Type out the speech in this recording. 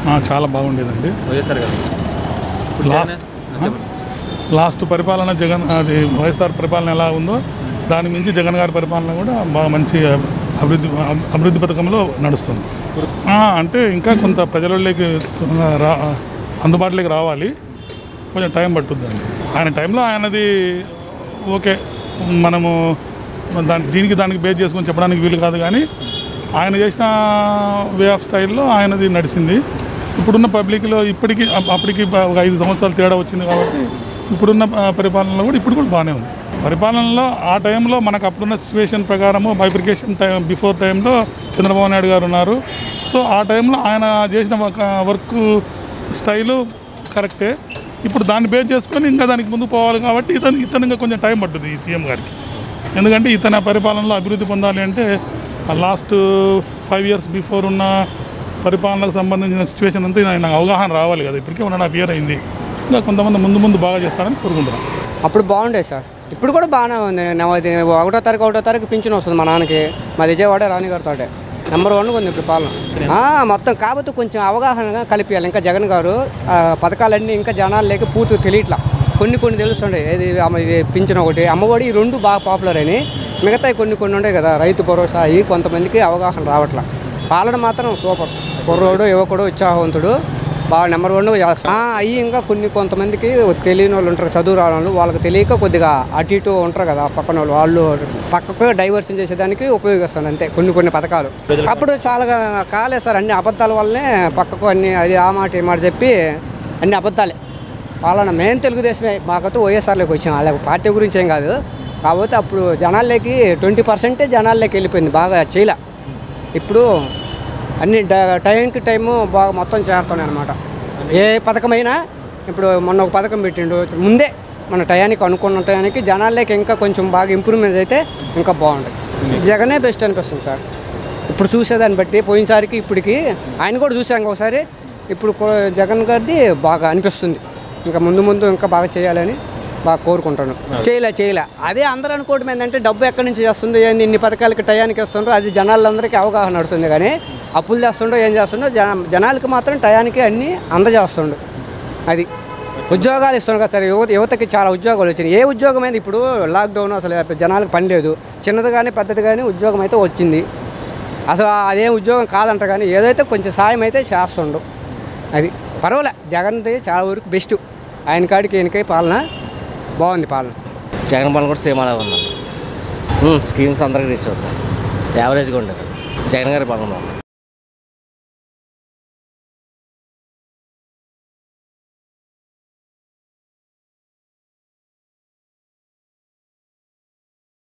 ఆ, చాలా బాగుండేదండి వైఎస్ఆర్ గారు లాస్ట్ లాస్ట్ పరిపాలన జగన్ అది వైఎస్ఆర్ పరిపాలన ఎలా ఉందో దాని మించి జగన్ గారి పరిపాలన కూడా బాగా మంచి అభివృద్ధి అభివృద్ధి పథకంలో నడుస్తుంది ఆ, అంటే ఇంకా కొంత ప్రజలలోకి రా అందుబాటులోకి రావాలి కొంచెం టైం పట్టుద్దండి ఆయన టైంలో ఆయనది ఓకే మనము దాని దీనికి దానికి బేస్ చేసుకొని చెప్పడానికి వీలు కాదు కానీ ఆయన చేసిన వే ఆఫ్ స్టైల్లో ఆయనది నడిచింది ఇప్పుడున్న పబ్లిక్లో ఇప్పటికీ అప్- అప్పటికి బ- ఒక ఐదు సంవత్సరాలు తేడా వచ్చింది కాబట్టి ఇప్పుడున్న ఆ, పరిపాలనలో కూడా ఇప్పుడు కూడా బాగానే ఉంది పరిపాలనలో ఆ టైంలో మనకు అప్పుడున్న సిచ్యువేషన్ ప్రకారము బైఫికేషన్ టైం బిఫోర్ టైంలో చంద్రబాబు నాయుడు గారు ఉన్నారు సో ఆ టైంలో ఆయన చేసిన ఒక వర్క్ స్టైలు కరెక్టే ఇప్పుడు దాన్ని బేస్ చేసుకొని ఇంకా దానికి ముందు పోవాలి కాబట్టి ఇతను ఇతను ఇంకా కొంచెం టైం పడుతుంది ఈ సీఎం గారికి ఎందుకంటే ఇతని పరిపాలనలో అభివృద్ధి పొందాలి అంటే లాస్ట్ ఫైవ్ ఇయర్స్ బిఫోర్ ఉన్న పరిపాలనకు సంబంధించిన సిచ్యువేషన్ అంతా ఆయన అవగాహన రావాలి కదా ఇప్పటికే వన్ అండ్ హాఫ్ ఇయర్ అయింది ఇంకా కొంతమంది ముందు ముందు బాగా చేస్తారని కోరుకుంటున్నాం అప్పుడు బాగుండేది సార్ ఇప్పుడు కూడా బాగానే ఉంది నవది ఒకటో తారీఖు ఒకటో తారీఖు పింఛన్ వస్తుంది మా నాన్నకి మా విజయవాడ రాణిగారితో నెంబర్ వన్ ఉంది ఇప్పుడు పాలన ఆ, మొత్తం కాకపోతే కొంచెం అవగాహనగా కలిపియాలి ఇంకా జగన్ గారు ఆ, పథకాలన్నీ ఇంకా జనాల్లోకి పూర్తిగా తెలియట్లా కొన్ని కొన్ని తెలుస్తుండే ఏది అమ్మ ఇది పింఛన్ ఒకటి అమ్మఒడి ఈ రెండు బాగా పాపులర్ అని మిగతా కొన్ని కొన్ని ఉండే కదా రైతు భరోసా అవి కొంతమందికి అవగాహన రావట్లా పాలన మాత్రం సూపర్ కుర్రోడు యువకుడు ఉత్సాహవంతుడు బాగా నెంబర్ వన్ అవి ఇంకా కొన్ని కొంతమందికి తెలియని వాళ్ళు ఉంటారు చదువు రాని వాళ్ళు వాళ్ళకి తెలియక కొద్దిగా అటు ఇటు ఉంటారు కదా పక్కన వాళ్ళు వాళ్ళు పక్కకు డైవర్షన్ చేసేదానికి ఉపయోగిస్తాను అంతే కొన్ని కొన్ని పథకాలు అప్పుడు చాలా కాలేదు సార్ అన్ని అబద్ధాల వల్లనే పక్కకు అన్ని అది ఆ మాట ఈ మాట చెప్పి అన్ని అబద్ధాలే పాలన మేము తెలుగుదేశమే మాకైతే వైఎస్ఆర్లోకి వచ్చాం వాళ్ళ పార్టీ గురించి ఏం కాదు కాకపోతే అప్పుడు జనాల్లోకి ట్వంటీ పర్సెంటే జనాల్లోకి వెళ్ళిపోయింది బాగా చేయలే ఇప్పుడు అన్ని డ- టైంకి టైము బాగా మొత్తం చేరుతున్నాయి అనమాట ఏ పథకమైనా ఇప్పుడు మొన్న ఒక పథకం పెట్టిండు ముందే మన టయానికి అనుకున్న టయానికి జనాల్లోకి ఇంకా కొంచెం బాగా ఇంప్రూవ్మెంట్ అయితే ఇంకా బాగుంటుంది జగనే బెస్ట్ అనిపిస్తుంది సార్ ఇప్పుడు చూసేదాన్ని బట్టి పోయినసారికి ఇప్పటికి ఆయన కూడా చూసాం ఒకసారి ఇప్పుడు కో- జగన్ గారిది బాగా అనిపిస్తుంది ఇంకా ముందు ముందు ఇంకా బాగా చేయాలని బాగా కోరుకుంటాను చేయలే చేయలే అదే అందరూ అనుకోవడం ఏంటంటే డబ్బు ఎక్కడి నుంచి చేస్తుందో ఏంది ఇన్ని పథకాలకి టయానికి వస్తుందో అది జనాలందరికీ అవగాహన నడుతుంది కానీ అప్పులు చేస్తుండో ఏం చేస్తుండో జన జనాలకి మాత్రం టయానికి అన్నీ అందజేస్తుండు అది ఉద్యోగాలు ఇస్తున్నాడు కదా సార్ యువత యువతకి చాలా ఉద్యోగాలు వచ్చినాయి ఏ ఉద్యోగం అయితే ఇప్పుడు లాక్డౌన్ అసలు జనాలకు పని లేదు చిన్నది కానీ పెద్దది కానీ ఉద్యోగం అయితే వచ్చింది అసలు అదేం ఉద్యోగం కాదంట కానీ ఏదైతే కొంచెం సాయం అయితే చేస్తుండు అది పర్వాలే జగన్ది చాలా వరకు బెస్ట్ ఆయన కాడికి ఈయనకై పాలన బాగుంది పాలన జగన్ పాలన కూడా సేమ్ అలాగే ఉందండి ఉమ్, స్కీమ్స్ అందరికీ రీచ్ అవుతాయి యావరేజ్గా ఉండేది జగన్ గారి పాలన బాగుంది